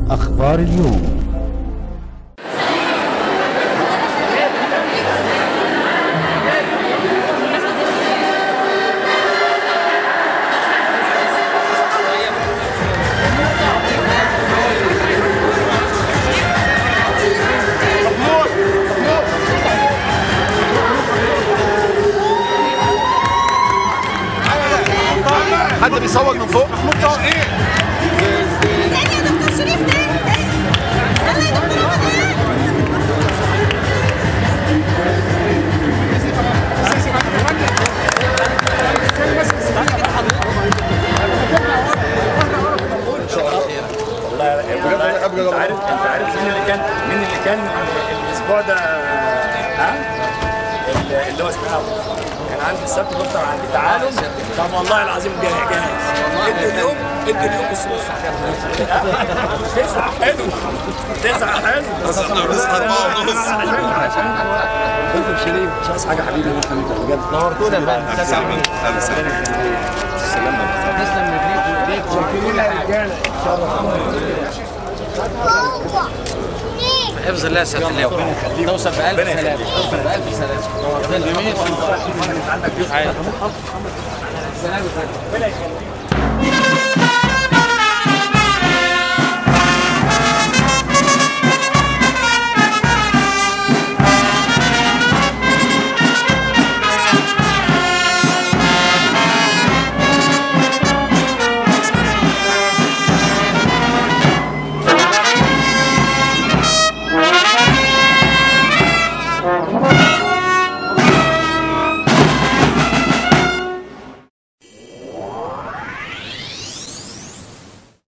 أخبار اليوم حد بيصور من فوق تاني يا دكتور شريف تاني يلا يا دكتور رمضان بجد انا ابجد انت عارف انت عارف مين اللي كان مين اللي كان الاسبوع ده ها اللي- اللي هو اسمها كان عندي السبت بفطر عندي تعالوا طب والله العظيم جاهز جاهز ادي اليوم ادي اليوم بص بص تسعة حلو تسعة حلو بس احنا بنصحى أربعة ونص. عشان عشان دكتور شريف مش عايز حاجة حبيبي الله يخليك بجد نورتونا يا فندم أهلا وسهلا. تسلم رجليك وايديك وكل الرجالة حفظ الله يا سياده اللواء توصل بألف سلامة توصل بألف سلامة عندك